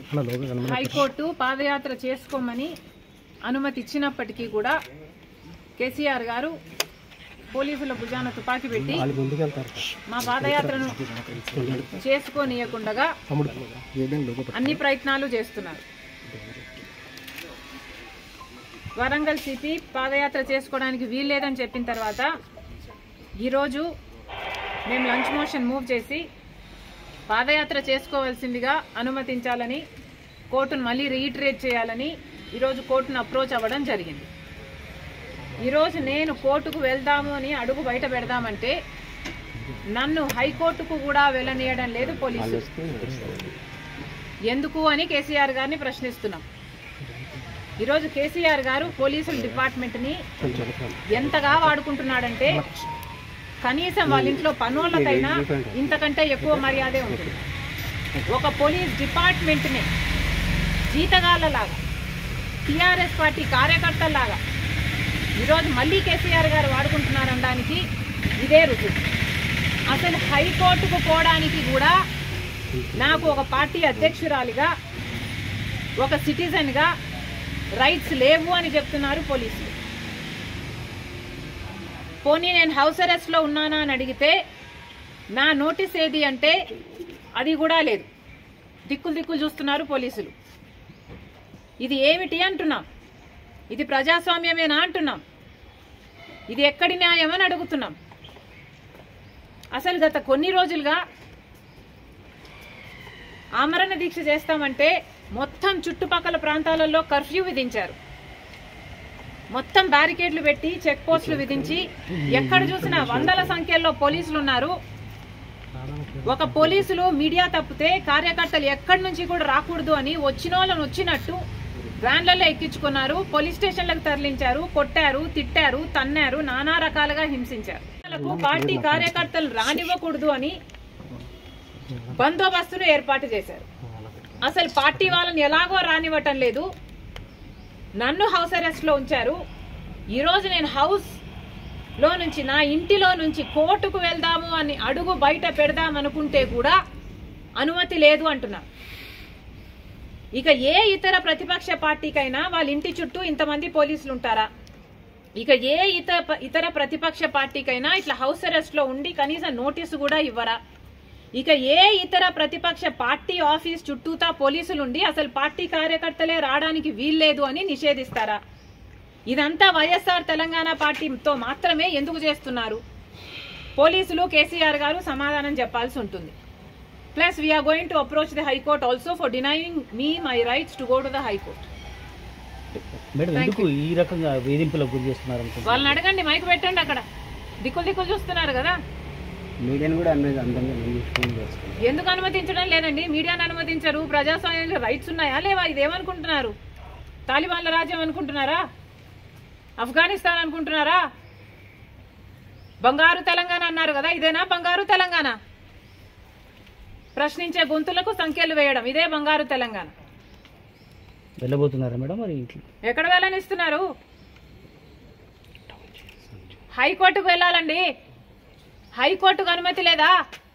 high court పాదయాత్ర చేసుకోమని అనుమతి ఇచ్చినప్పటికీ కూడా కేసీఆర్ గారు పోలీసుల భుజాన తుపాకీ పెట్టి మా పాదయాత్రను చేసుకోనీయకుండా అన్ని ప్రయత్నాలు చేస్తున్నారు వరంగల్ సిపి పాదయాత్ర చేసుకోవడానికి వీల్లేదని చెప్పిన తర్వాత ఈరోజు మేము లంచ్ మోషన్ మూవ్ చేసి పాదయాత్ర చేసుకోవాల్సిందిగా అనుమతించాలని కోర్టును మళ్ళీ రీఇటరేట్ చేయాలని ఈరోజు కోర్టును అప్రోచ్ అవ్వడం జరిగింది ఈరోజు నేను కోర్టుకు వెళ్దాము అని అడుగు బయట పెడదామంటే నన్ను హైకోర్టుకు కూడా వెళ్ళనీయడం లేదు పోలీసులు ఎందుకు అని కేసీఆర్ గారిని ప్రశ్నిస్తున్నాం ఈరోజు కేసీఆర్ గారు పోలీసుల డిపార్ట్మెంట్ని ఎంతగా వాడుకుంటున్నాడంటే కనీసం వాళ్ళ ఇంట్లో పనులకైనా ఇంతకంటే ఎక్కువ మర్యాదే ఉంటుంది ఒక పోలీస్ డిపార్ట్మెంట్ని జీతగాళ్ళలాగా టీఆర్ఎస్ పార్టీ కార్యకర్తల్లాగా ఈరోజు మళ్ళీ కేసీఆర్ గారు వాడుకుంటున్నారనడానికి ఇదే రుజువు అసలు హైకోర్టుకు పోవడానికి కూడా నాకు ఒక పార్టీ అధ్యక్షురాలిగా ఒక సిటిజన్గా రైట్స్ లేవు అని చెప్తున్నారు పోలీసులు పోనీ నేను హౌస్ అరెస్ట్లో ఉన్నానా అని అడిగితే నా నోటీస్ ఏది అంటే అది కూడా లేదు దిక్కులు దిక్కులు చూస్తున్నారు పోలీసులు ఇది ఏమిటి అంటున్నాం ఇది ప్రజాస్వామ్యమేనా అంటున్నాం ఇది ఎక్కడి న్యాయం అని అడుగుతున్నాం అసలు గత కొన్ని రోజులుగా ఆమరణ దీక్ష చేస్తామంటే మొత్తం చుట్టుపక్కల ప్రాంతాలలో కర్ఫ్యూ విధించారు మొత్తం బ్యారికేడ్లు పెట్టి చెక్ పోస్టులు విధించి ఎక్కడ చూసినా వందల సంఖ్యలో పోలీసులు ఉన్నారు ఒక పోలీసులు మీడియా తప్పితే కార్యకర్తలు ఎక్కడి నుంచి కూడా రాకూడదు అని వచ్చిన వాళ్ళని వచ్చినట్టు వ్యాన్లలో ఎక్కించుకున్నారు పోలీస్ స్టేషన్లకు తరలించారు కొట్టారు తిట్టారు తన్నారు నానా రకాలుగా హింసించారు వాళ్ళకు పార్టీ కార్యకర్తలు రానివ్వకూడదు అని బందోబస్తును ఏర్పాటు చేశారు అసలు పార్టీ వాళ్ళని ఎలాగో రానివ్వటం లేదు నన్ను హౌస్ అరెస్ట్ లో ఉంచారు ఈరోజు నేను హౌస్ లో నుంచి నా ఇంటిలో నుంచి కోర్టుకు వెళ్దాము అని అడుగు బయట పెడదాం అనుకుంటే కూడా అనుమతి లేదు అంటున్నా ఇక ఏ ఇతర ప్రతిపక్ష పార్టీకైనా వాళ్ళ ఇంటి చుట్టూ ఇంతమంది పోలీసులు ఉంటారా ఇక ఏ ఇతర ఇతర ప్రతిపక్ష పార్టీకైనా ఇట్లా హౌస్ అరెస్ట్ లో ఉండి కనీసం నోటీసు కూడా ఇవ్వరా ఇక ఏ ఇతర ప్రతిపక్ష పార్టీ ఆఫీస్ చుట్టూతా పోలీసులుండి అసలు పార్టీ కార్యకర్తలే రావడానికి వీల్లేదు అని నిషేధిస్తారా ఇదంతా వైఎస్ఆర్ తెలంగాణ పార్టీతో మాత్రమే ఎందుకు చేస్తున్నారు పోలీసులు కేసీఆర్ గారు సమాధానం చెప్పాల్సి ఉంటుంది plus we're going to approach the high court also for denying me my rights to go to the high court madam ఎందుకు ఈ రకంగా వేధింపులకు గురి చేస్తున్నారు అనుకుంటున్నారు వాళ్ళని అడగండి మైక్ పెట్టండి అక్కడ దిక్కులు దిక్కులు చూస్తున్నారు కదా మీడియాని కూడా అందరికి అందరినీ ఫోన్ చేసుకుంటాం ఎందుకు అనుమతించడం లేదండి మీడియాను అనుమతించరు ప్రజాస్వామ్యంలో రైట్స్ ఉన్నాయా లేవా ఇదేమనుకుంటున్నారు తాలిబాన్ల రాజ్యం అనుకుంటున్నారా ఆఫ్ఘనిస్తాన్ అనుకుంటున్నారా బంగారు తెలంగాణ అన్నారు కదా ఇదేనా బంగారు తెలంగాణ ప్రశ్నించే గొంతులకు సంఖ్యలు వేయడం ఇదే బంగారు తెలంగాణ వెళ్ళబోతున్నారా మేడం మరి ఇంట్లో ఎక్కడ వెళ్ళనిస్తున్నారు హైకోర్టుకు వెళ్ళాలండి హైకోర్టుకు అనుమతి లేదా